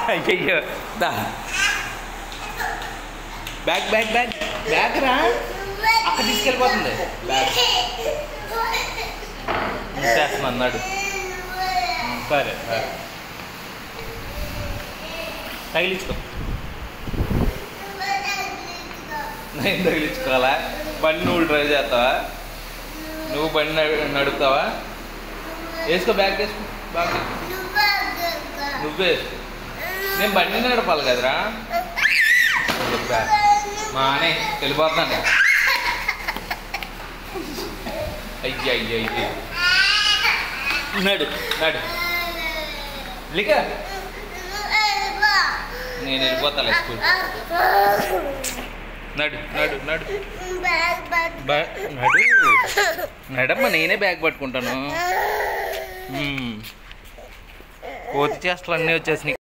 అయ్యయ్యో దా bag bag bag bag రా అక్కడ తీసుకెళ్ళిపోతుంది బ్యాగ్ చేస్తున్నా అన్నాడు సరే సరే తగిలించుకో నేను తగిలించుకోవాలా బండి నువ్వు డ్రైవ్ చేస్తావా నువ్వు బండి నడు- నడుపుతావా వేసుకో బ్యాగ్ వేసుకో బ్యాగ్ వేసుకో. నువ్వే వేసుకో నేను బండి నడపాలి కదరా బ్యాగ్ మానే వెళ్ళిపోతున్నాను అయ్య అయ్య అయ్య నడు నడు లిక నేను వెళ్ళిపోతాలే స్కూల్ నడు నడు నడు బా- నడు నడమ్మ నేనే బ్యాగ్ పట్టుకుంటాను మ్మ్. కోతి చేష్టలు అన్నీ వచ్చేసినాయి